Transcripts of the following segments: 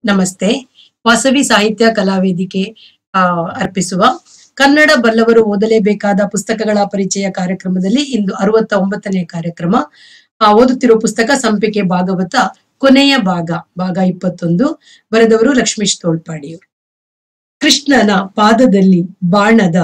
ನಮಸ್ತೆ ವಾಸವಿ ಸಾಹಿತ್ಯ ಕಲಾವೇದಿಕೆ ಆ, ಅರ್ಪಿಸುವ ಕನ್ನಡ ಬಲ್ಲವರು ಓದಲೇಬೇಕಾದ ಪುಸ್ತಕಗಳ ಪರಿಚಯ ಕಾರ್ಯಕ್ರಮದಲ್ಲಿ ಇಂದು ಅರವತ್ತ ಒಂಬತ್ತನೇ ಕಾರ್ಯಕ್ರಮ ಆ, ಓದುತ್ತಿರುವ ಪುಸ್ತಕ ಸಂಪಿಕೆ ಭಾಗವತ ಕೊನೆಯ ಭಾಗ ಭಾಗ ಇಪ್ಪತ್ತೊಂದು ಬರೆದವರು ಲಕ್ಷ್ಮೀಶ್ ತೋಳ್ಪಾಡಿಯವರು ಕೃಷ್ಣನ ಪಾದದಲ್ಲಿ ಬಾಣದ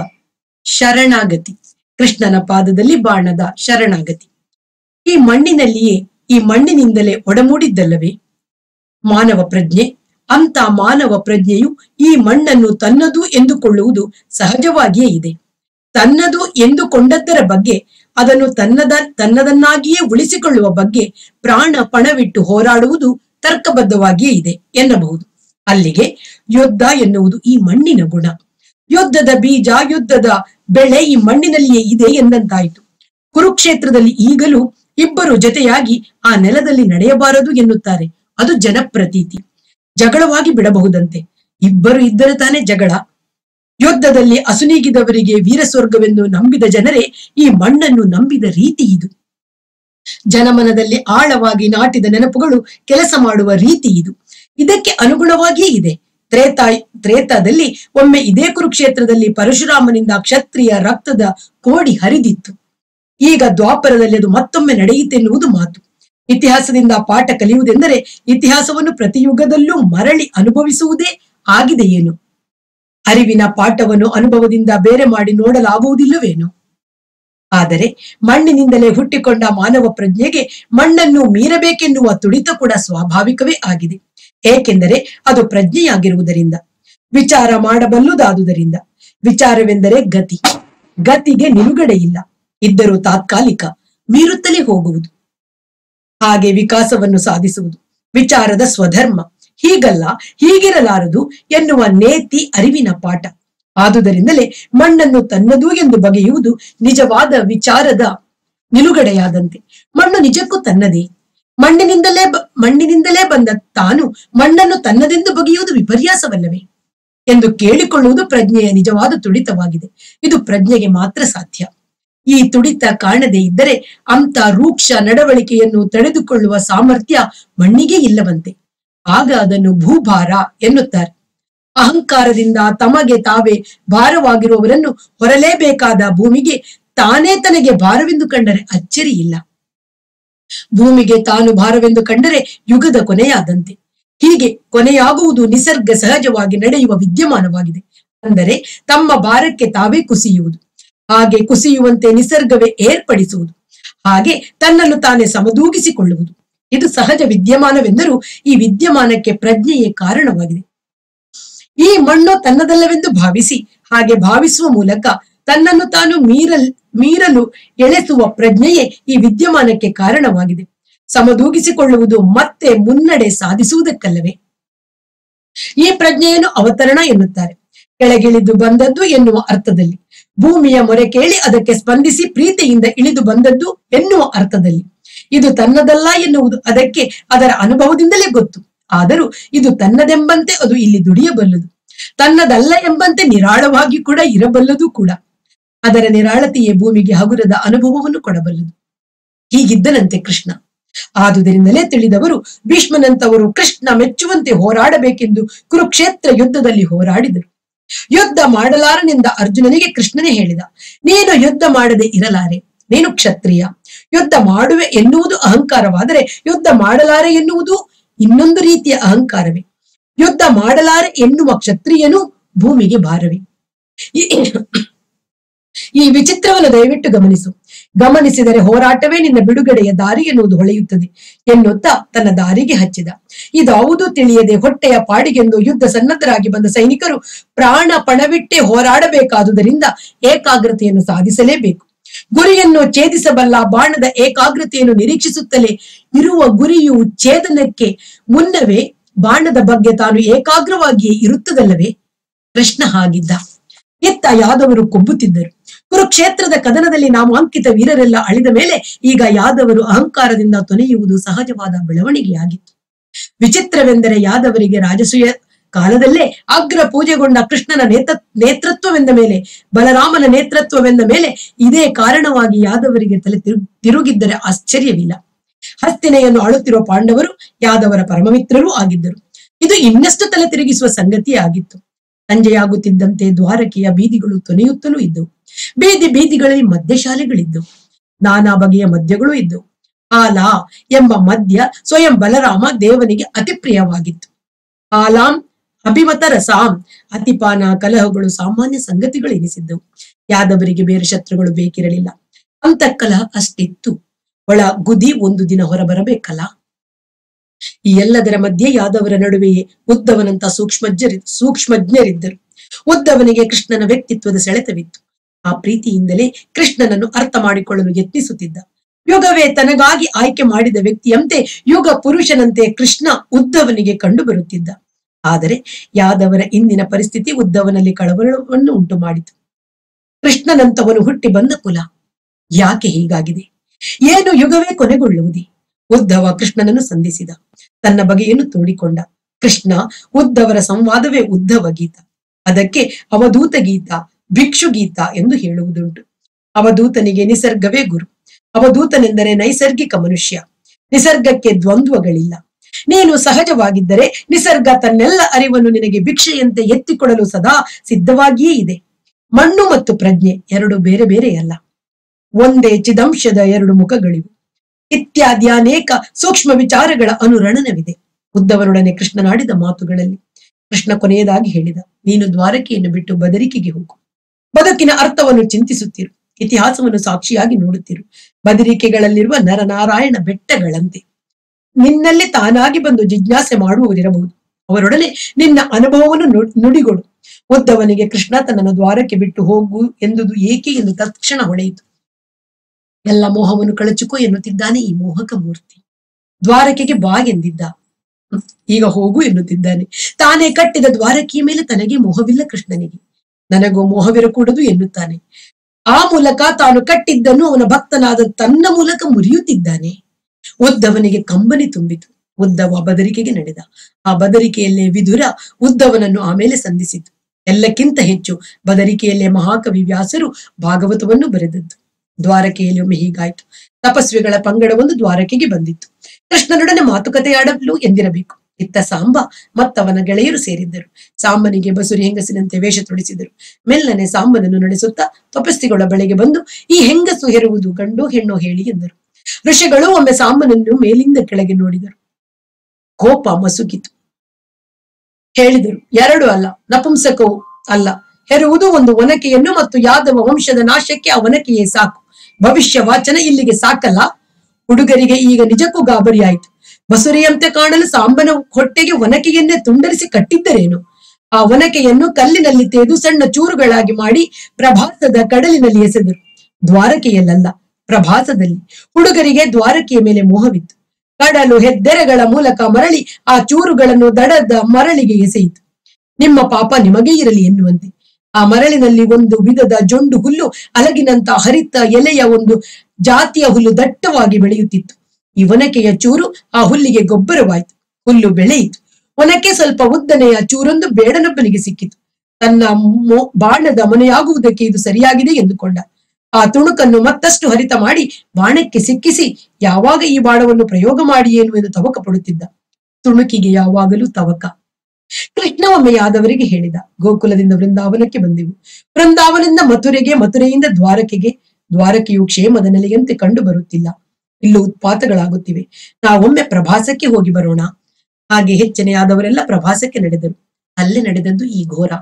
ಶರಣಾಗತಿ ಕೃಷ್ಣನ ಪಾದದಲ್ಲಿ ಬಾಣದ ಶರಣಾಗತಿ ಈ ಮಣ್ಣಿನಲ್ಲಿಯೇ ಈ ಮಣ್ಣಿನಿಂದಲೇ ಒಡಮೂಡಿದ್ದಲ್ಲವೇ ಮಾನವ ಪ್ರಜ್ಞೆ ಅಂತ ಮಾನವ ಪ್ರಜ್ಞೆಯು ಈ ಮಣ್ಣನ್ನು ತನ್ನದು ಎಂದುಕೊಳ್ಳುವುದು ಸಹಜವಾಗಿಯೇ ಇದೆ ತನ್ನದು ಎಂದುಕೊಂಡದ್ದರ ಬಗ್ಗೆ ಅದನ್ನು ತನ್ನದ ತನ್ನದನ್ನಾಗಿಯೇ ಉಳಿಸಿಕೊಳ್ಳುವ ಬಗ್ಗೆ ಪ್ರಾಣ ಪಣವಿಟ್ಟು ಹೋರಾಡುವುದು ತರ್ಕಬದ್ಧವಾಗಿಯೇ ಇದೆ ಎನ್ನಬಹುದು ಅಲ್ಲಿಗೆ ಯುದ್ಧ ಎನ್ನುವುದು ಈ ಮಣ್ಣಿನ ಗುಣ ಯುದ್ಧದ ಬೀಜ ಯುದ್ಧದ ಬೆಳೆ ಈ ಮಣ್ಣಿನಲ್ಲಿಯೇ ಇದೆ ಎಂದಂತಾಯಿತು ಕುರುಕ್ಷೇತ್ರದಲ್ಲಿ ಈಗಲೂ ಇಬ್ಬರು ಜೊತೆಯಾಗಿ ಆ ನೆಲದಲ್ಲಿ ನಡೆಯಬಾರದು ಎನ್ನುತ್ತಾರೆ ಅದು ಜನಪ್ರತೀತಿ ಜಗಳವಾಗಿ ಬಿಡಬಹುದಂತೆ ಇಬ್ಬರು ಇದ್ದರೆ ತಾನೇ ಜಗಳ ಯುದ್ಧದಲ್ಲಿ ಅಸುನೀಗಿದವರಿಗೆ ವೀರಸ್ವರ್ಗವೆಂದು ನಂಬಿದ ಜನರೇ ಈ ಮಣ್ಣನ್ನು ನಂಬಿದ ರೀತಿ ಇದು ಜನಮನದಲ್ಲಿ ಆಳವಾಗಿ ನಾಟಿದ ನೆನಪುಗಳು ಕೆಲಸ ಮಾಡುವ ರೀತಿ ಇದು ಇದಕ್ಕೆ ಅನುಗುಣವಾಗಿಯೇ ಇದೆ ತ್ರೇತಾ ತ್ರೇತಾದಲ್ಲಿ ಒಮ್ಮೆ ಇದೇ ಕುರುಕ್ಷೇತ್ರದಲ್ಲಿ ಪರಶುರಾಮನಿಂದ ಕ್ಷತ್ರಿಯ ರಕ್ತದ ಕೋಡಿ ಹರಿದಿತ್ತು ಈಗ ದ್ವಾಪರದಲ್ಲಿ ಅದು ಮತ್ತೊಮ್ಮೆ ನಡೆಯಿತೆನ್ನುವುದು ಮಾತು ಇತಿಹಾಸದಿಂದ ಪಾಠ ಕಲಿಯುವುದೆಂದರೆ ಇತಿಹಾಸವನ್ನು ಪ್ರತಿಯುಗದಲ್ಲೂ ಮರಳಿ ಅನುಭವಿಸುವುದೇ ಆಗಿದೆ ಏನು ಅರಿವಿನ ಪಾಠವನ್ನು ಅನುಭವದಿಂದ ಬೇರೆ ಮಾಡಿ ನೋಡಲಾಗುವುದಿಲ್ಲವೇನು ಆದರೆ ಮಣ್ಣಿನಿಂದಲೇ ಹುಟ್ಟಿಕೊಂಡ ಮಾನವ ಪ್ರಜ್ಞೆಗೆ ಮಣ್ಣನ್ನು ಮೀರಬೇಕೆನ್ನುವ ತುಡಿತ ಕೂಡ ಸ್ವಾಭಾವಿಕವೇ ಆಗಿದೆ ಏಕೆಂದರೆ ಅದು ಪ್ರಜ್ಞೆಯಾಗಿರುವುದರಿಂದ ವಿಚಾರ ಮಾಡಬಲ್ಲುದಾದುದರಿಂದ ವಿಚಾರವೆಂದರೆ ಗತಿ ಗತಿಗೆ ನಿಲುಗಡೆ ಇಲ್ಲ ಇದ್ದರೂ ತಾತ್ಕಾಲಿಕ ಮೀರುತ್ತಲೇ ಹೋಗುವುದು ಹಾಗೆ ವಿಕಾಸವನ್ನು ಸಾಧಿಸುವುದು ವಿಚಾರದ ಸ್ವಧರ್ಮ ಹೀಗಲ್ಲ ಹೀಗಿರಲಾರದು ಎನ್ನುವ ನೇತಿ ಅರಿವಿನ ಪಾಠ ಆದುದರಿಂದಲೇ ಮಣ್ಣನ್ನು ತನ್ನದು ಎಂದು ಬಗೆಯುವುದು ನಿಜವಾದ ವಿಚಾರದ ನಿಲುಗಡೆಯಾದಂತೆ ಮಣ್ಣು ನಿಜಕ್ಕೂ ತನ್ನದೇ ಮಣ್ಣಿನಿಂದಲೇ ಬ- ಮಣ್ಣಿನಿಂದಲೇ ಬಂದ ತಾನು ಮಣ್ಣನ್ನು ತನ್ನದೆಂದು ಬಗೆಯುವುದು ವಿಪರ್ಯಾಸವಲ್ಲವೇ ಎಂದು ಕೇಳಿಕೊಳ್ಳುವುದು ಪ್ರಜ್ಞೆಯ ನಿಜವಾದ ತುಡಿತವಾಗಿದೆ ಇದು ಪ್ರಜ್ಞೆಗೆ ಮಾತ್ರ ಸಾಧ್ಯ ಈ ತುಡಿತ ಕಾಣದೇ ಇದ್ದರೆ ಅಂತ ರೂಕ್ಷ ನಡವಳಿಕೆಯನ್ನು ತಡೆದುಕೊಳ್ಳುವ ಸಾಮರ್ಥ್ಯ ಮಣ್ಣಿಗೆ ಇಲ್ಲವಂತೆ ಆಗ ಅದನ್ನು ಭೂಭಾರ ಎನ್ನುತ್ತಾರೆ ಅಹಂಕಾರದಿಂದ ತಮಗೆ ತಾವೇ ಭಾರವಾಗಿರುವವರನ್ನು ಹೊರಲೇಬೇಕಾದ ಭೂಮಿಗೆ ತಾನೇ ತನಗೆ ಭಾರವೆಂದು ಕಂಡರೆ ಅಚ್ಚರಿ ಇಲ್ಲ ಭೂಮಿಗೆ ತಾನು ಭಾರವೆಂದು ಕಂಡರೆ ಯುಗದ ಕೊನೆಯಾದಂತೆ ಹೀಗೆ ಕೊನೆಯಾಗುವುದು ನಿಸರ್ಗ ಸಹಜವಾಗಿ ನಡೆಯುವ ವಿದ್ಯಮಾನವಾಗಿದೆ ಅಂದರೆ ತಮ್ಮ ಭಾರಕ್ಕೆ ತಾವೇ ಕುಸಿಯುವುದು ಹಾಗೆ ಕುಸಿಯುವಂತೆ ನಿಸರ್ಗವೇ ಏರ್ಪಡಿಸುವುದು ಹಾಗೆ ತನ್ನನ್ನು ತಾನೇ ಸಮದೂಗಿಸಿಕೊಳ್ಳುವುದು ಇದು ಸಹಜ ವಿದ್ಯಮಾನವೆಂದರೂ ಈ ವಿದ್ಯಮಾನಕ್ಕೆ ಪ್ರಜ್ಞೆಯೇ ಕಾರಣವಾಗಿದೆ ಈ ಮಣ್ಣು ತನ್ನದಲ್ಲವೆಂದು ಭಾವಿಸಿ ಹಾಗೆ ಭಾವಿಸುವ ಮೂಲಕ ತನ್ನನ್ನು ತಾನು ಮೀರಲ್ ಮೀರಲು ಎಳೆಸುವ ಪ್ರಜ್ಞೆಯೇ ಈ ವಿದ್ಯಮಾನಕ್ಕೆ ಕಾರಣವಾಗಿದೆ ಸಮದೂಗಿಸಿಕೊಳ್ಳುವುದು ಮತ್ತೆ ಮುನ್ನಡೆ ಸಾಧಿಸುವುದಕ್ಕಲ್ಲವೇ ಈ ಪ್ರಜ್ಞೆಯನ್ನು ಅವತರಣ ಎನ್ನುತ್ತಾರೆ ಕೆಳಗಿಳಿದು ಬಂದದ್ದು ಎನ್ನುವ ಅರ್ಥದಲ್ಲಿ ಭೂಮಿಯ ಮೊರೆ ಕೇಳಿ ಅದಕ್ಕೆ ಸ್ಪಂದಿಸಿ ಪ್ರೀತಿಯಿಂದ ಇಳಿದು ಬಂದದ್ದು ಎನ್ನುವ ಅರ್ಥದಲ್ಲಿ ಇದು ತನ್ನದಲ್ಲ ಎನ್ನುವುದು ಅದಕ್ಕೆ ಅದರ ಅನುಭವದಿಂದಲೇ ಗೊತ್ತು ಆದರೂ ಇದು ತನ್ನದೆಂಬಂತೆ ಅದು ಇಲ್ಲಿ ದುಡಿಯಬಲ್ಲದು ತನ್ನದಲ್ಲ ಎಂಬಂತೆ ನಿರಾಳವಾಗಿ ಕೂಡ ಇರಬಲ್ಲದು ಕೂಡ ಅದರ ನಿರಾಳತೆಯೇ ಭೂಮಿಗೆ ಹಗುರದ ಅನುಭವವನ್ನು ಕೊಡಬಲ್ಲದು ಹೀಗಿದ್ದನಂತೆ ಕೃಷ್ಣ ಆದುದರಿಂದಲೇ ತಿಳಿದವರು ಭೀಷ್ಮನಂತವರು ಕೃಷ್ಣ ಮೆಚ್ಚುವಂತೆ ಹೋರಾಡಬೇಕೆಂದು ಕುರುಕ್ಷೇತ್ರ ಯುದ್ಧದಲ್ಲಿ ಹೋರಾಡಿದರು ಯುದ್ಧ ಮಾಡಲಾರನೆಂದ ಅರ್ಜುನನಿಗೆ ಕೃಷ್ಣನೇ ಹೇಳಿದ ನೀನು ಯುದ್ಧ ಮಾಡದೆ ಇರಲಾರೆ ನೀನು ಕ್ಷತ್ರಿಯ ಯುದ್ಧ ಮಾಡುವೆ ಎನ್ನುವುದು ಅಹಂಕಾರವಾದರೆ ಯುದ್ಧ ಮಾಡಲಾರೆ ಎನ್ನುವುದು ಇನ್ನೊಂದು ರೀತಿಯ ಅಹಂಕಾರವೇ ಯುದ್ಧ ಮಾಡಲಾರೆ ಎನ್ನುವ ಕ್ಷತ್ರಿಯನು ಭೂಮಿಗೆ ಭಾರವೇ ಈ- ಈ ವಿಚಿತ್ರವನ್ನು ದಯವಿಟ್ಟು ಗಮನಿಸು ಗಮನಿಸಿದರೆ ಹೋರಾಟವೇ ನಿನ್ನ ಬಿಡುಗಡೆಯ ದಾರಿ ಎನ್ನುವುದು ಹೊಳೆಯುತ್ತದೆ ಎನ್ನುತ್ತಾ ತನ್ನ ದಾರಿಗೆ ಹಚ್ಚಿದ ಇದಾವುದೂ ತಿಳಿಯದೆ ಹೊಟ್ಟೆಯ ಪಾಡಿಗೆಂದು ಯುದ್ಧ ಸನ್ನದ್ಧರಾಗಿ ಬಂದ ಸೈನಿಕರು ಪ್ರಾಣ ಪಣವಿಟ್ಟೆ ಹೋರಾಡಬೇಕಾದುದರಿಂದ ಏಕಾಗ್ರತೆಯನ್ನು ಸಾಧಿಸಲೇಬೇಕು ಗುರಿಯನ್ನು ಛೇದಿಸಬಲ್ಲ ಬಾಣದ ಏಕಾಗ್ರತೆಯನ್ನು ನಿರೀಕ್ಷಿಸುತ್ತಲೇ ಇರುವ ಗುರಿಯು ಛೇದನಕ್ಕೆ ಮುನ್ನವೇ ಬಾಣದ ಬಗ್ಗೆ ತಾನು ಏಕಾಗ್ರವಾಗಿಯೇ ಇರುತ್ತದಲ್ಲವೇ ಕೃಷ್ಣ ಹಾಗಿದ್ದ ಎತ್ತ ಯಾದವರು ಕೊಬ್ಬುತ್ತಿದ್ದರು ಕುರುಕ್ಷೇತ್ರದ ಕದನದಲ್ಲಿ ನಾಮಾಂಕಿತ ವೀರರೆಲ್ಲ ಅಳಿದ ಮೇಲೆ ಈಗ ಯಾದವರು ಅಹಂಕಾರದಿಂದ ತೊನೆಯುವುದು ಸಹಜವಾದ ಬೆಳವಣಿಗೆಯಾಗಿತ್ತು ವಿಚಿತ್ರವೆಂದರೆ ಯಾದವರಿಗೆ ರಾಜಸೂಯ ಕಾಲದಲ್ಲೇ ಅಗ್ರ ಪೂಜೆಗೊಂಡ ಕೃಷ್ಣನ ನೇತ ನೇತೃತ್ವವೆಂದ ಮೇಲೆ ಬಲರಾಮನ ನೇತೃತ್ವವೆಂದ ಮೇಲೆ ಇದೇ ಕಾರಣವಾಗಿ ಯಾದವರಿಗೆ ತಲೆ ತಿರು- ತಿರುಗಿದ್ದರೆ ಆಶ್ಚರ್ಯವಿಲ್ಲ ಹಸ್ತಿನೆಯನ್ನು ಆಳುತ್ತಿರುವ ಪಾಂಡವರು ಯಾದವರ ಪರಮಮಿತ್ರರೂ ಆಗಿದ್ದರು ಇದು ಇನ್ನಷ್ಟು ತಲೆ ತಿರುಗಿಸುವ ಸಂಗತಿ ಆಗಿತ್ತು ಸಂಜೆಯಾಗುತ್ತಿದ್ದಂತೆ ದ್ವಾರಕೆಯ ಬೀದಿಗಳು ತೊನೆಯುತ್ತಲೂ ಇದ್ದವು ಬೀದಿ ಬೀದಿಗಳಲ್ಲಿ ಮದ್ಯಶಾಲೆಗಳಿದ್ದವು ನಾನಾ ಬಗೆಯ ಮದ್ಯಗಳು ಇದ್ದವು ಆಲ ಎಂಬ ಮದ್ಯ ಸ್ವಯಂ ಬಲರಾಮ ದೇವನಿಗೆ ಅತಿ ಪ್ರಿಯವಾಗಿತ್ತು ಆಲಾಂ ಅಭಿಮತ ರಸಾಂ ಅತಿಪಾನ ಕಲಹಗಳು ಸಾಮಾನ್ಯ ಸಂಗತಿಗಳು ಎನಿಸಿದ್ದವು ಯಾದವರಿಗೆ ಬೇರೆ ಶತ್ರುಗಳು ಬೇಕಿರಲಿಲ್ಲ ಅಂತಃಕಲಹ ಅಷ್ಟಿತ್ತು ಒಳ ಗುದಿ ಒಂದು ದಿನ ಹೊರಬರಬೇಕಲ್ಲ ಈ ಎಲ್ಲದರ ಮಧ್ಯೆ ಯಾದವರ ನಡುವೆಯೇ ಉದ್ದವನಂತ ಸೂಕ್ಷ್ಮಜ್ಞರಿ ಸೂಕ್ಷ್ಮಜ್ಞರಿದ್ದರು ಉದ್ದವನಿಗೆ ಕೃಷ್ಣನ ವ್ಯಕ್ತಿತ್ವದ ಸೆಳೆತವಿತ್ತು ಆ ಪ್ರೀತಿಯಿಂದಲೇ ಕೃಷ್ಣನನ್ನು ಅರ್ಥ ಮಾಡಿಕೊಳ್ಳಲು ಯತ್ನಿಸುತ್ತಿದ್ದ ಯುಗವೇ ತನಗಾಗಿ ಆಯ್ಕೆ ಮಾಡಿದ ವ್ಯಕ್ತಿಯಂತೆ ಯುಗ ಪುರುಷನಂತೆ ಕೃಷ್ಣ ಉದ್ದವನಿಗೆ ಕಂಡು ಬರುತ್ತಿದ್ದ ಆದರೆ ಯಾದವರ ಇಂದಿನ ಪರಿಸ್ಥಿತಿ ಉದ್ದವನಲ್ಲಿ ಕಳವಳವನ್ನು ಉಂಟು ಮಾಡಿತು ಕೃಷ್ಣನಂತವನು ಹುಟ್ಟಿ ಬಂದ ಕುಲ ಯಾಕೆ ಹೀಗಾಗಿದೆ ಏನು ಯುಗವೇ ಕೊನೆಗೊಳ್ಳುವುದೇ ಉದ್ದವ ಕೃಷ್ಣನನ್ನು ಸಂಧಿಸಿದ ತನ್ನ ಬಗೆಯನ್ನು ತೋಡಿಕೊಂಡ ಕೃಷ್ಣ ಉದ್ದವರ ಸಂವಾದವೇ ಉದ್ದವ ಗೀತ ಅದಕ್ಕೆ ಅವಧೂತ ಗೀತ ಭಿಕ್ಷು ಗೀತ ಎಂದು ಹೇಳುವುದುಂಟು ಅವಧೂತನಿಗೆ ನಿಸರ್ಗವೇ ಗುರು ಅವಧೂತನೆಂದರೆ ನೈಸರ್ಗಿಕ ಮನುಷ್ಯ ನಿಸರ್ಗಕ್ಕೆ ದ್ವಂದ್ವಗಳಿಲ್ಲ ನೀನು ಸಹಜವಾಗಿದ್ದರೆ ನಿಸರ್ಗ ತನ್ನೆಲ್ಲ ಅರಿವನ್ನು ನಿನಗೆ ಭಿಕ್ಷೆಯಂತೆ ಎತ್ತಿಕೊಡಲು ಸದಾ ಸಿದ್ಧವಾಗಿಯೇ ಇದೆ ಮಣ್ಣು ಮತ್ತು ಪ್ರಜ್ಞೆ ಎರಡು ಬೇರೆ ಬೇರೆಯಲ್ಲ ಒಂದೇ ಚಿದಂಶದ ಎರಡು ಮುಖಗಳಿವು ಇತ್ಯಾದಿ ಅನೇಕ ಸೂಕ್ಷ್ಮ ವಿಚಾರಗಳ ಅನುರಣನವಿದೆ ಉದ್ದವನೊಡನೆ ಕೃಷ್ಣನಾಡಿದ ಮಾತುಗಳಲ್ಲಿ ಕೃಷ್ಣ ಕೊನೆಯದಾಗಿ ಹೇಳಿದ ನೀನು ದ್ವಾರಕೆಯನ್ನು ಬಿಟ್ಟು ಬದರಿಕೆಗೆ ಹೋಗು ಬದುಕಿನ ಅರ್ಥವನ್ನು ಚಿಂತಿಸುತ್ತಿರು ಇತಿಹಾಸವನ್ನು ಸಾಕ್ಷಿಯಾಗಿ ನೋಡುತ್ತಿರು ಬದರಿಕೆಗಳಲ್ಲಿರುವ ನರನಾರಾಯಣ ಬೆಟ್ಟಗಳಂತೆ ನಿನ್ನಲ್ಲಿ ತಾನಾಗಿ ಬಂದು ಜಿಜ್ಞಾಸೆ ಮಾಡುವವರಿರಬಹುದು ಅವರೊಡನೆ ನಿನ್ನ ಅನುಭವವನ್ನು ನು- ನುಡಿಗೊಡು ಉದ್ದವನಿಗೆ ಕೃಷ್ಣ ತನ್ನನ್ನು ದ್ವಾರಕ್ಕೆ ಬಿಟ್ಟು ಹೋಗು ಎಂದುದು ಏಕೆ ಎಂದು ತಕ್ಷಣ ಹೊಳೆಯಿತು ಎಲ್ಲ ಮೋಹವನ್ನು ಕಳಚಿಕೋ ಎನ್ನುತ್ತಿದ್ದಾನೆ ಈ ಮೋಹಕ ಮೂರ್ತಿ ದ್ವಾರಕೆಗೆ ಬಾ ಎಂದಿದ್ದ ಹ್ಮ್, ಈಗ ಹೋಗು ಎನ್ನುತ್ತಿದ್ದಾನೆ ತಾನೇ ಕಟ್ಟಿದ ದ್ವಾರಕೆಯ ಮೇಲೆ ತನಗೆ ಮೋಹವಿಲ್ಲ ಕೃಷ್ಣನಿಗೆ ನನಗೂ ಮೋಹವಿರಕೂಡದು ಎನ್ನುತ್ತಾನೆ ಆ ಮೂಲಕ ತಾನು ಕಟ್ಟಿದ್ದನ್ನು ಅವನ ಭಕ್ತನಾದ ತನ್ನ ಮೂಲಕ ಮುರಿಯುತ್ತಿದ್ದಾನೆ ಉದ್ದವನಿಗೆ ಕಂಬನಿ ತುಂಬಿತು ಉದ್ದವ ಬದರಿಕೆಗೆ ನಡೆದ ಆ ಬದರಿಕೆಯಲ್ಲೇ ವಿದುರ ಉದ್ದವನನ್ನು ಆಮೇಲೆ ಸಂಧಿಸಿತು ಎಲ್ಲಕ್ಕಿಂತ ಹೆಚ್ಚು ಬದರಿಕೆಯಲ್ಲೇ ಮಹಾಕವಿ ವ್ಯಾಸರು ಭಾಗವತವನ್ನು ಬರೆದದ್ದು ದ್ವಾರಕೆಯಲ್ಲಿ ಒಮ್ಮೆ ಹೀಗಾಯ್ತು ತಪಸ್ವಿಗಳ ಪಂಗಡವೊಂದು ದ್ವಾರಕೆಗೆ ಬಂದಿತ್ತು ಕೃಷ್ಣನೊಡನೆ ಮಾತುಕತೆಯಾಡಲು ಎಂದಿರಬೇಕು ಇತ್ತ ಸಾಂಬ ಮತ್ತವನ ಗೆಳೆಯರು ಸೇರಿದ್ದರು ಸಾಂಬನಿಗೆ ಬಸುರಿ ಹೆಂಗಸಿನಂತೆ ವೇಷ ತೊಡಿಸಿದರು ಮೆಲ್ಲನೆ ಸಾಂಬನನ್ನು ನಡೆಸುತ್ತಾ ತಪಸ್ಸಿಗಳ ಬಳಿಗೆ ಬಂದು ಈ ಹೆಂಗಸು ಹೆರುವುದು ಗಂಡೋ ಹೆಣ್ಣೋ ಹೇಳಿ ಎಂದರು ಋಷಿಗಳು ಒಮ್ಮೆ ಸಾಂಬನನ್ನು ಮೇಲಿಂದ ಕೆಳಗೆ ನೋಡಿದರು ಕೋಪ ಮಸುಕಿತು ಹೇಳಿದರು ಎರಡು ಅಲ್ಲ ನಪುಂಸಕವು ಅಲ್ಲ ಹೆರುವುದು ಒಂದು ಒನಕೆಯನ್ನು ಮತ್ತು ಯಾದವ ವಂಶದ ನಾಶಕ್ಕೆ ಆ ಒನಕೆಯೇ ಸಾಕು ಭವಿಷ್ಯ ವಾಚನ ಇಲ್ಲಿಗೆ ಸಾಕಲ್ಲ ಹುಡುಗರಿಗೆ ಈಗ ನಿಜಕ್ಕೂ ಗಾಬರಿಯಾಯಿತು ಬಸುರಿಯಂತೆ ಕಾಣಲು ಸಾಂಬನ ಹೊಟ್ಟೆಗೆ ಒನಕೆಯನ್ನೇ ತುಂಡರಿಸಿ ಕಟ್ಟಿದ್ದರೇನು ಆ ಒನಕೆಯನ್ನು ಕಲ್ಲಿನಲ್ಲಿ ತೆಗೆದು ಸಣ್ಣ ಚೂರುಗಳಾಗಿ ಮಾಡಿ ಪ್ರಭಾಸದ ಕಡಲಿನಲ್ಲಿ ಎಸೆದರು ದ್ವಾರಕೆಯಲ್ಲ ಪ್ರಭಾಸದಲ್ಲಿ ಹುಡುಗರಿಗೆ ದ್ವಾರಕೆಯ ಮೇಲೆ ಮೋಹವಿತ್ತು ಕಡಲು ಹೆದ್ದೆರೆಗಳ ಮೂಲಕ ಮರಳಿ ಆ ಚೂರುಗಳನ್ನು ದಡದ ಮರಳಿಗೆ ಎಸೆಯಿತು ನಿಮ್ಮ ಪಾಪ ನಿಮಗೆ ಇರಲಿ ಎನ್ನುವಂತೆ ಆ ಮರಳಿನಲ್ಲಿ ಒಂದು ವಿಧದ ಜೊಂಡು ಹುಲ್ಲು ಅಲಗಿನಂತ ಹರಿತ ಎಲೆಯ ಒಂದು ಜಾತಿಯ ಹುಲ್ಲು ದಟ್ಟವಾಗಿ ಬೆಳೆಯುತ್ತಿತ್ತು ಈ ಒನಕೆಯ ಚೂರು ಆ ಹುಲ್ಲಿಗೆ ಗೊಬ್ಬರವಾಯಿತು ಹುಲ್ಲು ಬೆಳೆಯಿತು ಒನಕೆ ಸ್ವಲ್ಪ ಉದ್ದನೆಯ ಚೂರೊಂದು ಬೇಡನೊಬ್ಬನಿಗೆ ಸಿಕ್ಕಿತು ತನ್ನ ಮೊ- ಬಾಣದ ಮನೆಯಾಗುವುದಕ್ಕೆ ಇದು ಸರಿಯಾಗಿದೆ ಎಂದುಕೊಂಡ ಆ ತುಣುಕನ್ನು ಮತ್ತಷ್ಟು ಹರಿತ ಮಾಡಿ ಬಾಣಕ್ಕೆ ಸಿಕ್ಕಿಸಿ ಯಾವಾಗ ಈ ಬಾಣವನ್ನು ಪ್ರಯೋಗ ಮಾಡಿ ಏನು ಎಂದು ತವಕ ಪಡುತ್ತಿದ್ದ ತುಣುಕಿಗೆ ಯಾವಾಗಲೂ ತವಕ ಕೃಷ್ಣ ಒಮ್ಮೆ ಯಾದವರಿಗೆ ಹೇಳಿದ ಗೋಕುಲದಿಂದ ವೃಂದಾವನಕ್ಕೆ ಬಂದೆವು ವೃಂದಾವನದಿಂದ ಮಥುರೆಗೆ ಮಥುರೆಯಿಂದ ದ್ವಾರಕೆಗೆ ದ್ವಾರಕೆಯು ಕ್ಷೇಮದ ನೆಲೆಯಂತೆ ಕಂಡು ಬರುತ್ತಿಲ್ಲ ಇಲ್ಲೂ ಉತ್ಪಾತಗಳಾಗುತ್ತಿವೆ ನಾವೊಮ್ಮೆ ಪ್ರಭಾಸಕ್ಕೆ ಹೋಗಿ ಬರೋಣ ಹಾಗೆ ಹೆಚ್ಚನೆಯಾದವರೆಲ್ಲ ಪ್ರಭಾಸಕ್ಕೆ ನಡೆದರು ಅಲ್ಲೇ ನಡೆದದ್ದು ಈ ಘೋರ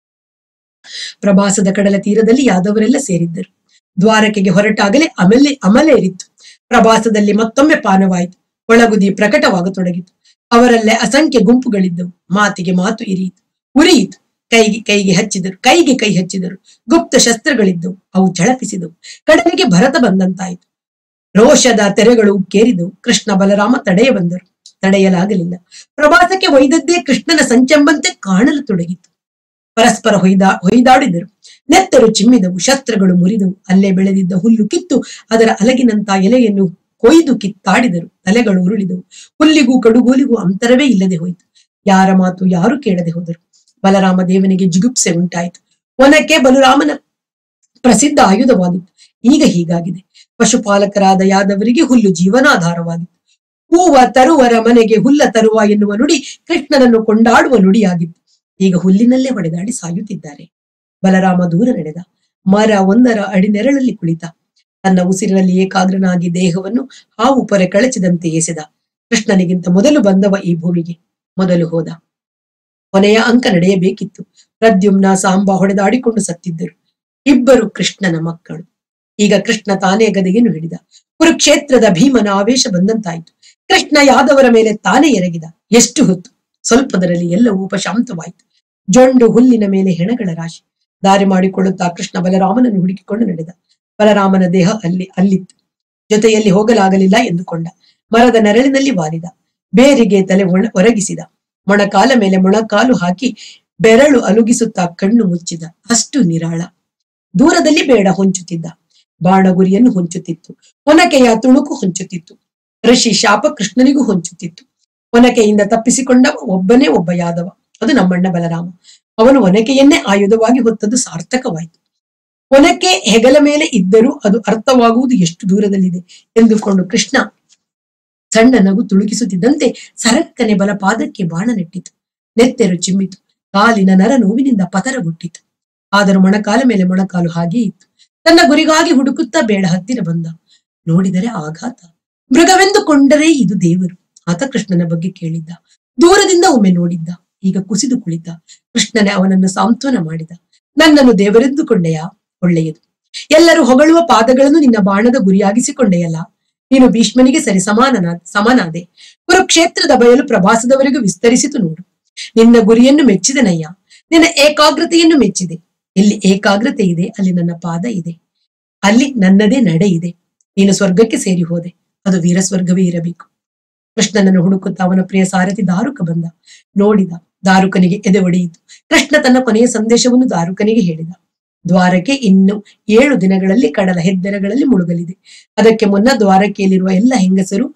ಪ್ರಭಾಸದ ಕಡಲ ತೀರದಲ್ಲಿ ಯಾದವರೆಲ್ಲ ಸೇರಿದ್ದರು ದ್ವಾರಕೆಗೆ ಹೊರಟಾಗಲೇ ಅಮಲೆ ಅಮಲೇರಿತ್ತು ಪ್ರಭಾಸದಲ್ಲಿ ಮತ್ತೊಮ್ಮೆ ಪಾನವಾಯಿತು ಒಳಗುದಿ ಪ್ರಕಟವಾಗತೊಡಗಿತು ಅವರಲ್ಲೇ ಅಸಂಖ್ಯ ಗುಂಪುಗಳಿದ್ದವು ಮಾತಿಗೆ ಮಾತು ಇರಿಯಿತು ಉರಿಯಿತು ಕೈಗೆ ಕೈಗೆ ಹಚ್ಚಿದರು ಕೈಗೆ ಕೈ ಹಚ್ಚಿದರು ಗುಪ್ತ ಶಸ್ತ್ರಗಳಿದ್ದವು ಅವು ಝಳಪಿಸಿದವು ಕಡಲಿಗೆ ಭರತ ಬಂದಂತಾಯಿತು ರೋಷದ ತೆರೆಗಳು ಉಕ್ಕೇರಿದವು ಕೃಷ್ಣ ಬಲರಾಮ ತಡೆಯ ಬಂದರು ತಡೆಯಲಾಗಲಿಲ್ಲ ಪ್ರವಾಸಕ್ಕೆ ಒಯ್ದದ್ದೇ ಕೃಷ್ಣನ ಸಂಚಂಬಂತೆ ಕಾಣಲು ತೊಡಗಿತು ಪರಸ್ಪರ ಹೊಯ್ದಾ ಹೊಯ್ದಾಡಿದರು ನೆತ್ತರು ಚಿಮ್ಮಿದವು ಶಸ್ತ್ರಗಳು ಮುರಿದವು ಅಲ್ಲೇ ಬೆಳೆದಿದ್ದ ಹುಲ್ಲು ಕಿತ್ತು ಅದರ ಅಲಗಿನಂತ ಎಲೆಯನ್ನು ಕೊಯ್ದು ಕಿತ್ತಾಡಿದರು ತಲೆಗಳು ಉರುಳಿದವು ಹುಲ್ಲಿಗೂ ಕಡುಗೋಲಿಗೂ ಅಂತರವೇ ಇಲ್ಲದೆ ಹೋಯಿತು ಯಾರ ಮಾತು ಯಾರು ಕೇಳದೆ ಹೋದರು ಬಲರಾಮ ದೇವನಿಗೆ ಜಿಗುಪ್ಸೆ ಉಂಟಾಯಿತು ಒನಕ್ಕೆ ಬಲರಾಮನ ಪ್ರಸಿದ್ಧ ಆಯುಧವಾಗಿತ್ತು ಈಗ ಹೀಗಾಗಿದೆ ಪಶುಪಾಲಕರಾದ ಯಾದವರಿಗೆ ಹುಲ್ಲು ಜೀವನಾಧಾರವಾಗಿತ್ತು ಹೂವ ತರುವರ ಮನೆಗೆ ಹುಲ್ಲ ತರುವ ಎನ್ನುವ ನುಡಿ ಕೃಷ್ಣನನ್ನು ಕೊಂಡಾಡುವ ನುಡಿಯಾಗಿತ್ತು ಈಗ ಹುಲ್ಲಿನಲ್ಲೇ ಹೊಡೆದಾಡಿ ಸಾಯುತ್ತಿದ್ದಾರೆ ಬಲರಾಮ ದೂರ ನಡೆದ ಮರ ಒಂದರ ಅಡಿ ನೆರಳಲ್ಲಿ ಕುಳಿತ ತನ್ನ ಉಸಿರಿನಲ್ಲಿ ಏಕಾಗ್ರನಾಗಿ ದೇಹವನ್ನು ಹಾವು ಪೊರೆ ಕಳಚಿದಂತೆ ಎಸೆದ ಕೃಷ್ಣನಿಗಿಂತ ಮೊದಲು ಬಂದವ ಈ ಭೂಮಿಗೆ ಮೊದಲು ಹೋದ ಕೊನೆಯ ಅಂಕ ನಡೆಯಬೇಕಿತ್ತು ಪ್ರದ್ಯುಮ್ನ ಸಾಂಬ ಹೊಡೆದಾಡಿಕೊಂಡು ಸತ್ತಿದ್ದರು ಇಬ್ಬರು ಕೃಷ್ಣನ ಮಕ್ಕಳು ಈಗ ಕೃಷ್ಣ ತಾನೇ ಗದೆಯನ್ನು ಹಿಡಿದ ಕುರುಕ್ಷೇತ್ರದ ಭೀಮನ ಆವೇಶ ಬಂದಂತಾಯಿತು ಕೃಷ್ಣ ಯಾದವರ ಮೇಲೆ ತಾನೇ ಎರಗಿದ ಎಷ್ಟು ಹೊತ್ತು ಸ್ವಲ್ಪದರಲ್ಲಿ ಎಲ್ಲವೂ ಉಪಶಾಂತವಾಯಿತು ಜೊಂಡು ಹುಲ್ಲಿನ ಮೇಲೆ ಹೆಣಗಳ ರಾಶಿ ದಾರಿ ಮಾಡಿಕೊಳ್ಳುತ್ತಾ ಕೃಷ್ಣ ಬಲರಾಮನನ್ನು ಹುಡುಕಿಕೊಂಡು ನಡೆದ ಬಲರಾಮನ ದೇಹ ಅಲ್ಲಿ ಅಲ್ಲಿತ್ತು ಜೊತೆಯಲ್ಲಿ ಹೋಗಲಾಗಲಿಲ್ಲ ಎಂದುಕೊಂಡ ಮರದ ನೆರಳಿನಲ್ಲಿ ವಾಲಿದ ಬೇರಿಗೆ ತಲೆ ಒಣ ಒರಗಿಸಿದ ಮೊಣಕಾಲ ಮೇಲೆ ಮೊಣಕಾಲು ಹಾಕಿ ಬೆರಳು ಅಲುಗಿಸುತ್ತಾ ಕಣ್ಣು ಮುಚ್ಚಿದ ಅಷ್ಟು ನಿರಾಳ ದೂರದಲ್ಲಿ ಬೇಡ ಹೊಂಚುತ್ತಿದ್ದ ಬಾಣ ಗುರಿಯನ್ನು ಹೊಂಚುತ್ತಿತ್ತು ಒನಕೆಯ ತುಣುಕು ಹೊಂಚುತ್ತಿತ್ತು ಋಷಿ ಶಾಪ ಕೃಷ್ಣನಿಗೂ ಹೊಂಚುತ್ತಿತ್ತು ಒನಕೆಯಿಂದ ತಪ್ಪಿಸಿಕೊಂಡ ಒಬ್ಬನೇ ಒಬ್ಬ ಯಾದವ ಅದು ನಮ್ಮಣ್ಣ ಬಲರಾಮ ಅವನು ಒನಕೆಯನ್ನೇ ಆಯುಧವಾಗಿ ಹೊತ್ತದ್ದು ಸಾರ್ಥಕವಾಯಿತು ಒನಕೆ ಹೆಗಲ ಮೇಲೆ ಇದ್ದರೂ ಅದು ಅರ್ಥವಾಗುವುದು ಎಷ್ಟು ದೂರದಲ್ಲಿದೆ ಎಂದುಕೊಂಡು ಕೃಷ್ಣ ಸಣ್ಣ ನಗು ತುಳುಕಿಸುತ್ತಿದ್ದಂತೆ ಸರಕ್ಕನೆ ಬಲಪಾದಕ್ಕೆ ಬಾಣ ನೆಟ್ಟಿತು ನೆತ್ತೆರು ಚಿಮ್ಮಿತು ಕಾಲಿನ ನರ ನೋವಿನಿಂದ ಪತರಗುಟ್ಟಿತು ಆದರೂ ಮೊಣಕಾಲ ಮೇಲೆ ಮೊಣಕಾಲು ಹಾಗೇ ಇತ್ತು ತನ್ನ ಗುರಿಗಾಗಿ ಹುಡುಕುತ್ತಾ ಬೇಡ ಹತ್ತಿರ ಬಂದ ನೋಡಿದರೆ ಆಘಾತ ಮೃಗವೆಂದುಕೊಂಡರೆ ಇದು ದೇವರು ಆತ ಕೃಷ್ಣನ ಬಗ್ಗೆ ಕೇಳಿದ್ದ ದೂರದಿಂದ ಒಮ್ಮೆ ನೋಡಿದ್ದ ಈಗ ಕುಸಿದು ಕುಳಿತ ಕೃಷ್ಣನೇ ಅವನನ್ನು ಸಾಂತ್ವನ ಮಾಡಿದ ನನ್ನನ್ನು ದೇವರೆಂದುಕೊಂಡೆಯಾ ಒಳ್ಳೆಯದು ಎಲ್ಲರೂ ಹೊಗಳುವ ಪಾದಗಳನ್ನು ನಿನ್ನ ಬಾಣದ ಗುರಿಯಾಗಿಸಿಕೊಂಡೆಯಲ್ಲ ನೀನು ಭೀಷ್ಮನಿಗೆ ಸರಿ ಸಮಾನನ ಸಮನಾದೆ ಕುರುಕ್ಷೇತ್ರದ ಬಯಲು ಪ್ರಭಾಸದವರೆಗೂ ವಿಸ್ತರಿಸಿತು ನೋಡು ನಿನ್ನ ಗುರಿಯನ್ನು ಮೆಚ್ಚಿದನಯ್ಯ ನಿನ್ನ ಏಕಾಗ್ರತೆಯನ್ನು ಮೆಚ್ಚಿದೆ ಎಲ್ಲಿ ಏಕಾಗ್ರತೆ ಇದೆ ಅಲ್ಲಿ ನನ್ನ ಪಾದ ಇದೆ ಅಲ್ಲಿ ನನ್ನದೇ ನಡೆ ಇದೆ ನೀನು ಸ್ವರ್ಗಕ್ಕೆ ಸೇರಿ ಹೋದೆ ಅದು ವೀರ ಸ್ವರ್ಗವೇ ಇರಬೇಕು ಕೃಷ್ಣನನ್ನು ಹುಡುಕುತ್ತಾ ಅವನ ಪ್ರಿಯ ಸಾರಥಿ ದಾರುಕ ಬಂದ ನೋಡಿದ ದಾರುಕನಿಗೆ ಎದೆ ಒಡೆಯಿತು ಕೃಷ್ಣ ತನ್ನ ಕೊನೆಯ ಸಂದೇಶವನ್ನು ದಾರುಕನಿಗೆ ಹೇಳಿದ ದ್ವಾರಕೆ ಇನ್ನು ಏಳು ದಿನಗಳಲ್ಲಿ ಕಡಲ ಹೆದ್ದೆರಗಳಲ್ಲಿ ಮುಳುಗಲಿದೆ ಅದಕ್ಕೆ ಮುನ್ನ ದ್ವಾರಕೆಯಲ್ಲಿರುವ ಎಲ್ಲ ಹೆಂಗಸರು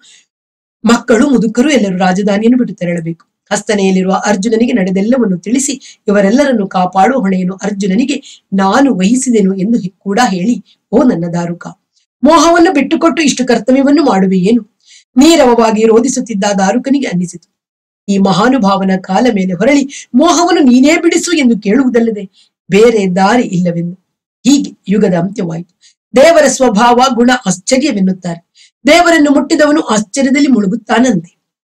ಮಕ್ಕಳು ಮುದುಕರು ಎಲ್ಲರೂ ರಾಜಧಾನಿಯನ್ನು ಬಿಟ್ಟು ತೆರಳಬೇಕು ಹಸ್ತನೆಯಲ್ಲಿರುವ ಅರ್ಜುನನಿಗೆ ನಡೆದೆಲ್ಲವನ್ನು ತಿಳಿಸಿ ಇವರೆಲ್ಲರನ್ನು ಕಾಪಾಡುವ ಹೊಣೆಯನ್ನು ಅರ್ಜುನನಿಗೆ ನಾನು ವಹಿಸಿದೆನು ಎಂದು ಹೆ- ಕೂಡ ಹೇಳಿ ಓ ನನ್ನ ದಾರುಕ ಮೋಹವನ್ನು ಬಿಟ್ಟುಕೊಟ್ಟು ಇಷ್ಟು ಕರ್ತವ್ಯವನ್ನು ಮಾಡುವೆ ಏನು ನೀರವವಾಗಿ ರೋಧಿಸುತ್ತಿದ್ದ ದಾರುಕನಿಗೆ ಅನ್ನಿಸಿತು ಈ ಮಹಾನುಭಾವನ ಕಾಲ ಮೇಲೆ ಹೊರಳಿ ಮೋಹವನ್ನು ನೀನೇ ಬಿಡಿಸು ಎಂದು ಕೇಳುವುದಲ್ಲದೆ ಬೇರೆ ದಾರಿ ಇಲ್ಲವೆಂದು ಹೀಗೆ ಯುಗದ ಅಂತ್ಯವಾಯಿತು ದೇವರ ಸ್ವಭಾವ ಗುಣ ಆಶ್ಚರ್ಯವೆನ್ನುತ್ತಾರೆ ದೇವರನ್ನು ಮುಟ್ಟಿದವನು ಆಶ್ಚರ್ಯದಲ್ಲಿ ಮುಳುಗುತ್ತಾನಂತೆ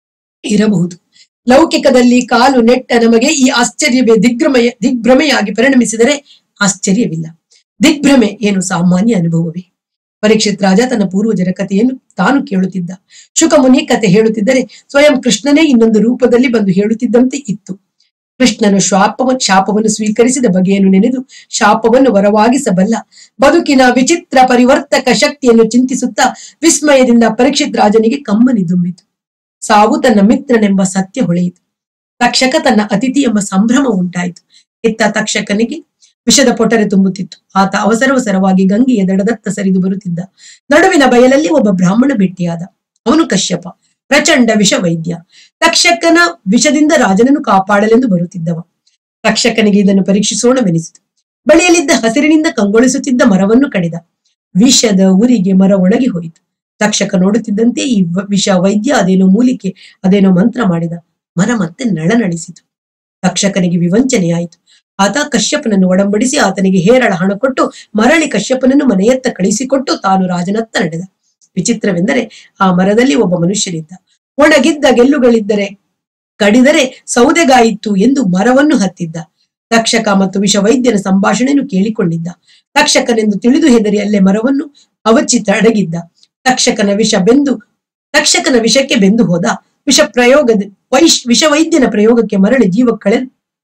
ಇರಬಹುದು ಲೌಕಿಕದಲ್ಲಿ ಕಾಲು ನೆಟ್ಟ ನಮಗೆ ಈ ಆಶ್ಚರ್ಯವೇ ದಿಗ್ಭ್ರಮೆಯ ದಿಗ್ಭ್ರಮೆಯಾಗಿ ಪರಿಣಮಿಸಿದರೆ ಆಶ್ಚರ್ಯವಿಲ್ಲ ದಿಗ್ಭ್ರಮೆ ಏನು ಸಾಮಾನ್ಯ ಅನುಭವವೇ ಪರೀಕ್ಷಿತ್ ರಾಜ ತನ್ನ ಪೂರ್ವಜರ ಕಥೆಯನ್ನು ತಾನು ಕೇಳುತ್ತಿದ್ದ ಶುಕಮುನಿ ಕತೆ ಹೇಳುತ್ತಿದ್ದರೆ ಸ್ವಯಂ ಕೃಷ್ಣನೇ ಇನ್ನೊಂದು ರೂಪದಲ್ಲಿ ಬಂದು ಹೇಳುತ್ತಿದ್ದಂತೆ ಇತ್ತು ಕೃಷ್ಣನು ಶಾಪವ ಶಾಪವನ್ನು ಸ್ವೀಕರಿಸಿದ ಬಗೆಯನ್ನು ನೆನೆದು ಶಾಪವನ್ನು ವರವಾಗಿಸಬಲ್ಲ ಬದುಕಿನ ವಿಚಿತ್ರ ಪರಿವರ್ತಕ ಶಕ್ತಿಯನ್ನು ಚಿಂತಿಸುತ್ತಾ ವಿಸ್ಮಯದಿಂದ ಪರೀಕ್ಷಿತ್ ರಾಜನಿಗೆ ಕಮ್ಮನಿ ದುಂಬಿತು ಸಾವು ತನ್ನ ಮಿತ್ರನೆಂಬ ಸತ್ಯ ಹೊಳೆಯಿತು ತಕ್ಷಕ ತನ್ನ ಅತಿಥಿ ಎಂಬ ಸಂಭ್ರಮ ಉಂಟಾಯಿತು ಇತ್ತ ತಕ್ಷಕನಿಗೆ ವಿಷದ ಪೊಟರೆ ತುಂಬುತ್ತಿತ್ತು ಆತ ಅವಸರವಸರವಾಗಿ ಗಂಗೆಯ ದಡದತ್ತ ಸರಿದು ಬರುತ್ತಿದ್ದ ನಡುವಿನ ಬಯಲಲ್ಲಿ ಒಬ್ಬ ಬ್ರಾಹ್ಮಣ ಭೇಟಿಯಾದ ಅವನು ಕಶ್ಯಪ ಪ್ರಚಂಡ ವಿಷ ವೈದ್ಯ ತಕ್ಷಕನ ವಿಷದಿಂದ ರಾಜನನ್ನು ಕಾಪಾಡಲೆಂದು ಬರುತ್ತಿದ್ದವ ತಕ್ಷಕನಿಗೆ ಇದನ್ನು ಪರೀಕ್ಷಿಸೋಣವೆನಿಸಿತು ಬಳಿಯಲ್ಲಿದ್ದ ಹಸಿರಿನಿಂದ ಕಂಗೊಳಿಸುತ್ತಿದ್ದ ಮರವನ್ನು ಕಡಿದ ವಿಷದ ಉರಿಗೆ ಮರ ಒಣಗಿ ಹೋಯಿತು ತಕ್ಷಕ ನೋಡುತ್ತಿದ್ದಂತೆ ಈ ವ- ವಿಷ ವೈದ್ಯ ಅದೇನೋ ಮೂಲಿಕೆ ಅದೇನೋ ಮಂತ್ರ ಮಾಡಿದ ಮರ ಮತ್ತೆ ನಳನಳಿಸಿತು ತಕ್ಷಕನಿಗೆ ವಿವಂಚನೆಯಾಯಿತು ಆತ ಕಶ್ಯಪನನ್ನು ಒಡಂಬಡಿಸಿ ಆತನಿಗೆ ಹೇರಳ ಹಣ ಕೊಟ್ಟು ಮರಳಿ ಕಶ್ಯಪನನ್ನು ಮನೆಯತ್ತ ಕಳಿಸಿಕೊಟ್ಟು ತಾನು ರಾಜನತ್ತ ನಡೆದ ವಿಚಿತ್ರವೆಂದರೆ ಆ ಮರದಲ್ಲಿ ಒಬ್ಬ ಮನುಷ್ಯನಿದ್ದ ಒಣಗಿದ್ದ ಗೆಲ್ಲುಗಳಿದ್ದರೆ ಕಡಿದರೆ ಸೌದೆಗಾಯಿತು ಎಂದು ಮರವನ್ನು ಹತ್ತಿದ್ದ ತಕ್ಷಕ ಮತ್ತು ವಿಷವೈದ್ಯನ ಸಂಭಾಷಣೆಯನ್ನು ಕೇಳಿಕೊಂಡಿದ್ದ ತಕ್ಷಕನೆಂದು ತಿಳಿದು ಹೆದರಿ ಅಲ್ಲೇ ಮರವನ್ನು ಅವಚ್ಚಿ ತಡಗಿದ್ದ ತಕ್ಷಕನ ವಿಷ ಬೆಂದು ತಕ್ಷಕನ ವಿಷಕ್ಕೆ ಬೆಂದು ಹೋದ ವಿಷ ಪ್ರಯೋಗದ ವೈಶ್ ವಿಷವೈದ್ಯನ ಪ್ರಯೋಗಕ್ಕೆ ಮರಳಿ ಜೀವ ಕಳೆ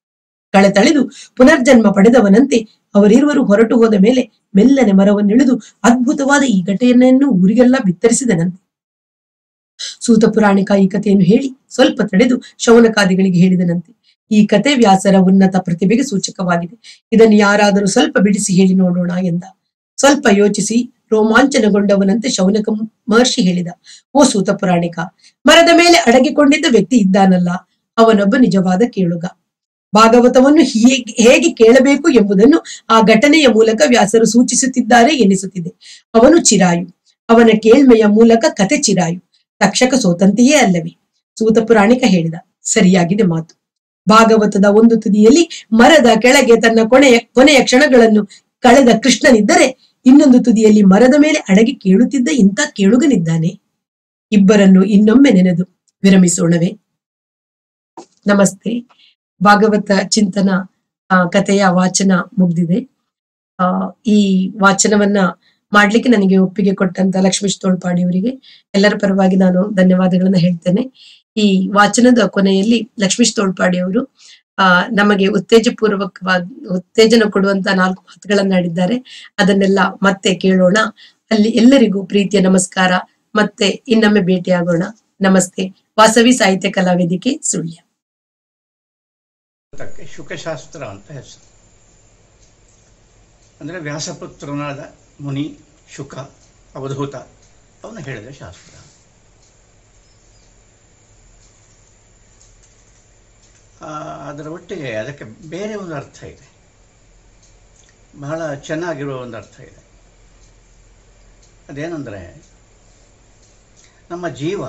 ಕಳೆತಳೆದು ಪುನರ್ಜನ್ಮ ಪಡೆದವನಂತೆ ಅವರಿರುವರು ಹೊರಟು ಹೋದ ಮೇಲೆ ಮೆಲ್ಲನೆ ಮರವನ್ನಿಳಿದು ಅದ್ಭುತವಾದ ಈ ಘಟನೆಯನ್ನು ಊರಿಗೆಲ್ಲ ಬಿತ್ತರಿಸಿದನಂತೆ ಸೂತ ಪುರಾಣಿಕ ಈ ಕಥೆಯನ್ನು ಹೇಳಿ ಸ್ವಲ್ಪ ತಡೆದು ಶೌನಕಾದಿಗಳಿಗೆ ಹೇಳಿದನಂತೆ ಈ ಕತೆ ವ್ಯಾಸರ ಉನ್ನತ ಪ್ರತಿಭೆಗೆ ಸೂಚಕವಾಗಿದೆ ಇದನ್ನು ಯಾರಾದರೂ ಸ್ವಲ್ಪ ಬಿಡಿಸಿ ಹೇಳಿ ನೋಡೋಣ ಎಂದ ಸ್ವಲ್ಪ ಯೋಚಿಸಿ ರೋಮಾಂಚನಗೊಂಡವನಂತೆ ಶೌನಕ ಮಹರ್ಷಿ ಹೇಳಿದ ಓ ಸೂತ ಪುರಾಣಿಕ ಮರದ ಮೇಲೆ ಅಡಗಿಕೊಂಡಿದ್ದ ವ್ಯಕ್ತಿ ಇದ್ದಾನಲ್ಲ ಅವನೊಬ್ಬ ನಿಜವಾದ ಕೇಳುಗ ಭಾಗವತವನ್ನು ಹೇಗೆ ಹೇಗೆ ಕೇಳಬೇಕು ಎಂಬುದನ್ನು ಆ ಘಟನೆಯ ಮೂಲಕ ವ್ಯಾಸರು ಸೂಚಿಸುತ್ತಿದ್ದಾರೆ ಎನಿಸುತ್ತಿದೆ ಅವನು ಚಿರಾಯು ಅವನ ಕೇಳ್ಮೆಯ ಮೂಲಕ ಕತೆ ಚಿರಾಯು ತಕ್ಷಕ ಸೋತಂತೆಯೇ ಅಲ್ಲವೇ ಸೂತ ಪುರಾಣಿಕ ಹೇಳಿದ ಸರಿಯಾಗಿದೆ ಮಾತು ಭಾಗವತದ ಒಂದು ತುದಿಯಲ್ಲಿ ಮರದ ಕೆಳಗೆ ತನ್ನ ಕೊನೆಯ ಕೊನೆಯ ಕ್ಷಣಗಳನ್ನು ಕಳೆದ ಕೃಷ್ಣನಿದ್ದರೆ ಇನ್ನೊಂದು ತುದಿಯಲ್ಲಿ ಮರದ ಮೇಲೆ ಅಡಗಿ ಕೇಳುತ್ತಿದ್ದ ಇಂಥ ಕೇಳುಗನಿದ್ದಾನೆ ಇಬ್ಬರನ್ನು ಇನ್ನೊಮ್ಮೆ ನೆನೆದು ವಿರಮಿಸೋಣವೇ ನಮಸ್ತೆ ಭಾಗವತ ಚಿಂತನ ಆ, ಕಥೆಯ ವಾಚನ ಮುಗ್ದಿದೆ ಆ ಈ ವಾಚನವನ್ನ ಮಾಡ್ಲಿಕ್ಕೆ ನನಗೆ ಒಪ್ಪಿಗೆ ಕೊಟ್ಟಂತ ಲಕ್ಷ್ಮೀಶ್ ತೋಳ್ಪಾಡಿ ಅವರಿಗೆ ಎಲ್ಲರ ಪರವಾಗಿ ನಾನು ಧನ್ಯವಾದಗಳನ್ನ ಹೇಳ್ತೇನೆ ಈ ವಾಚನದ ಕೊನೆಯಲ್ಲಿ ಲಕ್ಷ್ಮೀಶ್ ತೋಳ್ಪಾಡಿ ಅವರು ಆ ನಮಗೆ ಉತ್ತೇಜಪೂರ್ವಕವಾದ ಉತ್ತೇಜನ ಕೊಡುವಂತ ನಾಲ್ಕು ಮಾತುಗಳನ್ನ ಆಡಿದ್ದಾರೆ ಅದನ್ನೆಲ್ಲ ಮತ್ತೆ ಕೇಳೋಣ ಅಲ್ಲಿ ಎಲ್ಲರಿಗೂ ಪ್ರೀತಿಯ ನಮಸ್ಕಾರ ಮತ್ತೆ ಇನ್ನೊಮ್ಮೆ ಭೇಟಿಯಾಗೋಣ ನಮಸ್ತೆ ವಾಸವಿ ಸಾಹಿತ್ಯ ಕಲಾವೇದಿಕೆ ಸುಳ್ಯ ಅದಕ್ಕೆ ಶುಕಶಾಸ್ತ್ರ ಅಂತ ಹೆಸರು ಅಂದರೆ ವ್ಯಾಸಪುತ್ರನಾದ ಮುನಿ ಶುಕ ಅವಧೂತ ಅವನು ಹೇಳಿದ ಶಾಸ್ತ್ರ ಆ, ಅದರ ಒಟ್ಟಿಗೆ ಅದಕ್ಕೆ ಬೇರೆ ಒಂದು ಅರ್ಥ ಇದೆ ಬಹಳ ಚೆನ್ನಾಗಿರುವ ಒಂದು ಅರ್ಥ ಇದೆ ಅದೇನೆಂದರೆ ನಮ್ಮ ಜೀವ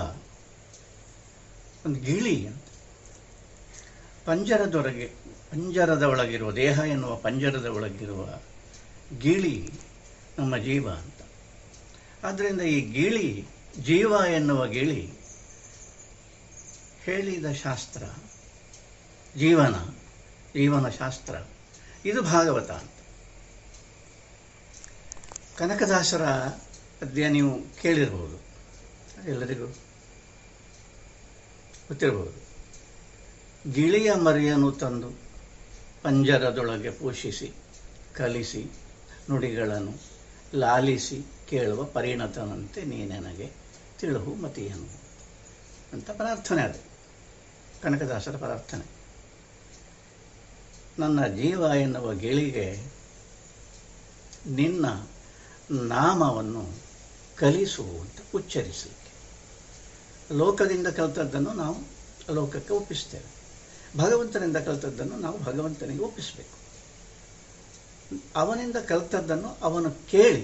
ಒಂದು ಗಿಳಿ ಅಂತ ಪಂಜರದೊಳಗೆ ಪಂಜರದ ಒಳಗಿರುವ ದೇಹ ಎನ್ನುವ ಪಂಜರದ ಒಳಗಿರುವ ಗಿಳಿ ನಮ್ಮ ಜೀವ ಅಂತ ಆದ್ದರಿಂದ ಈ ಗಿಳಿ ಜೀವ ಎನ್ನುವ ಗಿಳಿ ಹೇಳಿದ ಶಾಸ್ತ್ರ ಜೀವನ ಜೀವನ ಶಾಸ್ತ್ರ ಇದು ಭಾಗವತ ಅಂತ ಕನಕದಾಸರ ಪದ್ಯ ನೀವು ಕೇಳಿರ್ಬೋದು ಎಲ್ಲರಿಗೂ ಗೊತ್ತಿರಬಹುದು ಗಿಳಿಯ ಮರಿಯನ್ನು ತಂದು ಪಂಜರದೊಳಗೆ ಪೋಷಿಸಿ ಕಲಿಸಿ ನುಡಿಗಳನ್ನು ಲಾಲಿಸಿ ಕೇಳುವ ಪರಿಣತನಂತೆ ನೀ ನನಗೆ ತಿಳುಹು ಮತಿಯನು ಅಂತ ಪ್ರಾರ್ಥನೆ ಅದು ಕನಕದಾಸರ ಪ್ರಾರ್ಥನೆ ನನ್ನ ಜೀವ ಎನ್ನುವ ಗಿಳಿಗೆ ನಿನ್ನ ನಾಮವನ್ನು ಕಲಿಸು ಅಂತ ಉಚ್ಚರಿಸಲಿಕ್ಕೆ ಲೋಕದಿಂದ ಕಲಿತದ್ದನ್ನು ನಾವು ಲೋಕಕ್ಕೆ ಒಪ್ಪಿಸ್ತೇವೆ ಭಗವಂತನಿಂದ ಕಲಿತದ್ದನ್ನು ನಾವು ಭಗವಂತನಿಗೆ ಒಪ್ಪಿಸಬೇಕು ಅವನಿಂದ ಕಲಿತದ್ದನ್ನು ಅವನು ಕೇಳಿ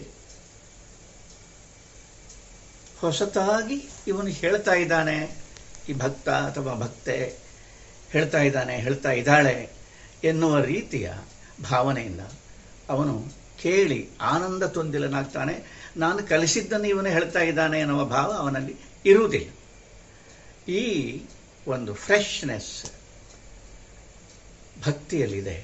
ಹೊಸತಾಗಿ ಇವನು ಹೇಳ್ತಾ ಇದ್ದಾನೆ ಈ ಭಕ್ತ ಅಥವಾ ಭಕ್ತೆ ಹೇಳ್ತಾ ಇದ್ದಾನೆ ಹೇಳ್ತಾ ಇದ್ದಾಳೆ ಎನ್ನುವ ರೀತಿಯ ಭಾವನೆಯಿಂದ ಅವನು ಕೇಳಿ ಆನಂದ ತುಂದಿಲನಾಗ್ತಾನೆ ನಾನು ಕಲಿಸಿದ್ದನ್ನು ಇವನು ಹೇಳ್ತಾ ಇದ್ದಾನೆ ಎನ್ನುವ ಭಾವ ಅವನಲ್ಲಿ ಇರುವುದಿಲ್ಲ ಈ ಒಂದು ಫ್ರೆಶ್ನೆಸ್ ಭಕ್ತಿಯಲ್ಲಿದೆ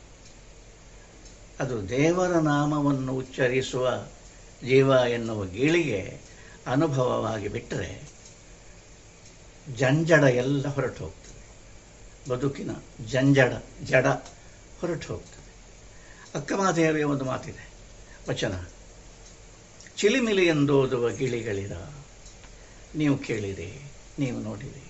ಅದು ದೇವರ ನಾಮವನ್ನು ಉಚ್ಚರಿಸುವ ಜೀವ ಎನ್ನುವ ಗೀಳಿಗೆ ಅನುಭವವಾಗಿ ಬಿಟ್ಟರೆ ಜಂಜಡ ಎಲ್ಲ ಹೊರಟು ಹೋಗ್ತದೆ ಬದುಕಿನ ಜಂಜಡ ಜಡ ಹೊರಟು ಹೋಗ್ತದೆ ಅಕ್ಕಮಾದೇವಿಯ ಒಂದು ಮಾತಿದೆ ವಚನ ಚಿಲಿಮಿಲಿ ಎಂದೋದುವ ಗಿಳಿಗಳಿರ ನೀವು ಕೇಳಿರಿ ನೀವು ನೋಡಿರಿ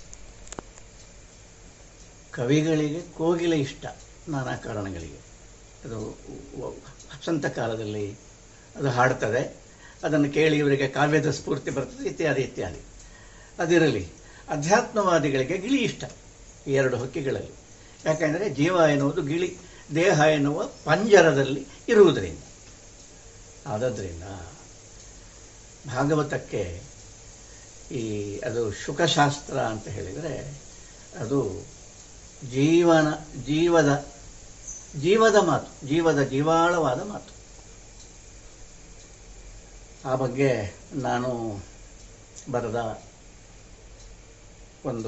ಕವಿಗಳಿಗೆ ಕೋಗಿಲೆ ಇಷ್ಟ ನಾನಾ ಕಾರಣಗಳಿಗೆ ಅದು ವ- ವಸಂತ ಕಾಲದಲ್ಲಿ ಅದು ಹಾಡ್ತದೆ ಅದನ್ನು ಕೇಳಿ ಇವರಿಗೆ ಕಾವ್ಯದ ಸ್ಫೂರ್ತಿ ಬರ್ತದೆ ಇತ್ಯಾದಿ ಇತ್ಯಾದಿ ಅದಿರಲಿ ಅಧ್ಯಾತ್ಮವಾದಿಗಳಿಗೆ ಗಿಳಿ ಇಷ್ಟ ಈ ಎರಡು ಹಕ್ಕಿಗಳಲ್ಲಿ ಯಾಕೆಂದರೆ ಜೀವ ಎನ್ನುವುದು ಗಿಳಿ ದೇಹ ಎನ್ನುವ ಪಂಜರದಲ್ಲಿ ಇರುವುದರಿಂದ ಆದದ್ರಿಂದ ಭಾಗವತಕ್ಕೆ ಈ ಅದು ಶುಕಶಾಸ್ತ್ರ ಅಂತ ಹೇಳಿದರೆ ಅದು ಜೀವನ ಜೀವದ ಜೀವದ ಮಾತು ಜೀವದ ಜೀವಾಳವಾದ ಮಾತು ಆ ಬಗ್ಗೆ ನಾನು ಬರೆದ ಒಂದು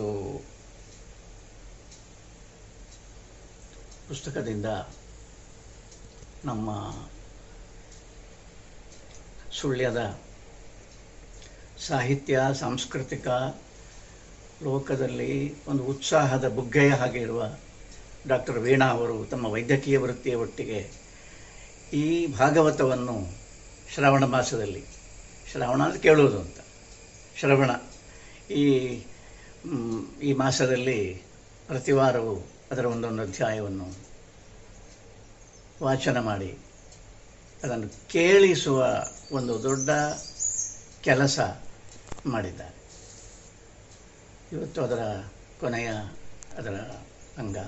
ಪುಸ್ತಕದಿಂದ ನಮ್ಮ ಸುಳ್ಯದ ಸಾಹಿತ್ಯ ಸಾಂಸ್ಕೃತಿಕ ಲೋಕದಲ್ಲಿ ಒಂದು ಉತ್ಸಾಹದ ಬುಗ್ಗೆಯ ಹಾಗೆ ಇರುವ ಡಾಕ್ಟರ್ ವೀಣಾ ಅವರು ತಮ್ಮ ವೈದ್ಯಕೀಯ ವೃತ್ತಿಯ ಒಟ್ಟಿಗೆ ಈ ಭಾಗವತವನ್ನು ಶ್ರಾವಣ ಮಾಸದಲ್ಲಿ ಶ್ರಾವಣ ಅಂದರೆ ಕೇಳುವುದು ಅಂತ ಶ್ರವಣ ಈ ಮ್, ಈ ಮಾಸದಲ್ಲಿ ಪ್ರತಿ ವಾರವೂ ಅದರ ಒಂದೊಂದು ಅಧ್ಯಾಯವನ್ನು ವಾಚನ ಮಾಡಿ ಅದನ್ನು ಕೇಳಿಸುವ ಒಂದು ದೊಡ್ಡ ಕೆಲಸ ಮಾಡಿದ್ದಾರೆ ಇವತ್ತು ಅದರ ಕೊನೆಯ ಅದರ ಅಂಗ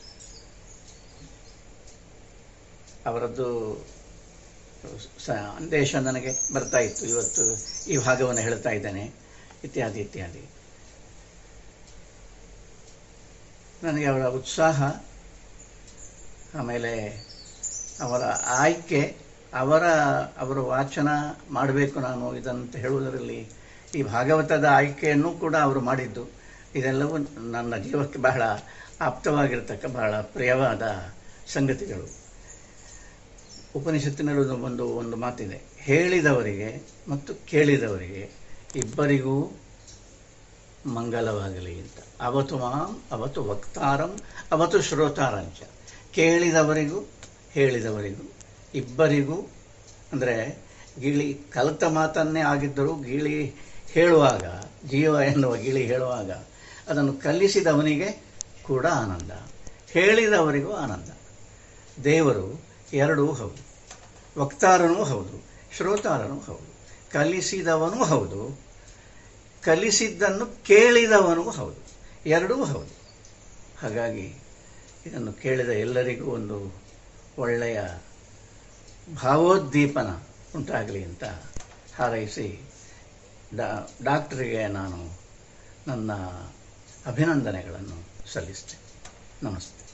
ಅವರದ್ದು ಸಂದೇಶ ನನಗೆ ಬರ್ತಾ ಇತ್ತು ಇವತ್ತು ಈ ಭಾಗವನ್ನು ಹೇಳ್ತಾ ಇದ್ದೇನೆ ಇತ್ಯಾದಿ ಇತ್ಯಾದಿ ನನಗೆ ಅವರ ಉತ್ಸಾಹ ಆಮೇಲೆ ಅವರ ಆಯ್ಕೆ ಅವರ ಅವರು ವಾಚನ ಮಾಡಬೇಕು ನಾನು ಇದಂತ ಹೇಳುವುದರಲ್ಲಿ ಈ ಭಾಗವತದ ಆಯ್ಕೆಯನ್ನು ಕೂಡ ಅವರು ಮಾಡಿದ್ದು ಇದೆಲ್ಲವೂ ನನ್ನ ಜೀವಕ್ಕೆ ಬಹಳ ಆಪ್ತವಾಗಿರತಕ್ಕ ಬಹಳ ಪ್ರಿಯವಾದ ಸಂಗತಿಗಳು ಉಪನಿಷತ್ತಿನಲ್ಲಿ ಒಂದು ಒಂದು ಒಂದು ಮಾತಿದೆ ಹೇಳಿದವರಿಗೆ ಮತ್ತು ಕೇಳಿದವರಿಗೆ ಇಬ್ಬರಿಗೂ ಮಂಗಲವಾಗಲಿ ಅಂತ ಅವತು ಮಾಂ ಅವತು ವಕ್ತಾರಂ ಅವತು ಶ್ರೋತಾರಂಚ ಕೇಳಿದವರಿಗೂ ಹೇಳಿದವರಿಗೂ ಇಬ್ಬರಿಗೂ ಅಂದರೆ ಗಿಳಿ ಕಲಿತ ಮಾತನ್ನೇ ಆಗಿದ್ದರೂ ಗಿಳಿ ಹೇಳುವಾಗ ಜೀವ ಎನ್ನುವ ಗಿಳಿ ಹೇಳುವಾಗ ಅದನ್ನು ಕಲಿಸಿದವನಿಗೆ ಕೂಡ ಆನಂದ ಹೇಳಿದವರಿಗೂ ಆನಂದ ದೇವರು ಎರಡೂ ಹೌದು ವಕ್ತಾರನೂ ಹೌದು ಶ್ರೋತಾರನೂ ಹೌದು ಕಲಿಸಿದವನೂ ಹೌದು ಕಲಿಸಿದ್ದನ್ನು ಕೇಳಿದವನೂ ಹೌದು ಎರಡೂ ಹೌದು ಹಾಗಾಗಿ ಇದನ್ನು ಕೇಳಿದ ಎಲ್ಲರಿಗೂ ಒಂದು ಒಳ್ಳೆಯ ಭಾವೋದ್ದೀಪನ ಉಂಟಾಗಲಿ ಅಂತ ಹಾರೈಸಿ ಡಾ ಡಾಕ್ಟರಿಗೆ ನಾನು ನನ್ನ ಅಭಿನಂದನೆಗಳನ್ನು ಸಲ್ಲಿಸ್ತೇನೆ ನಮಸ್ತೆ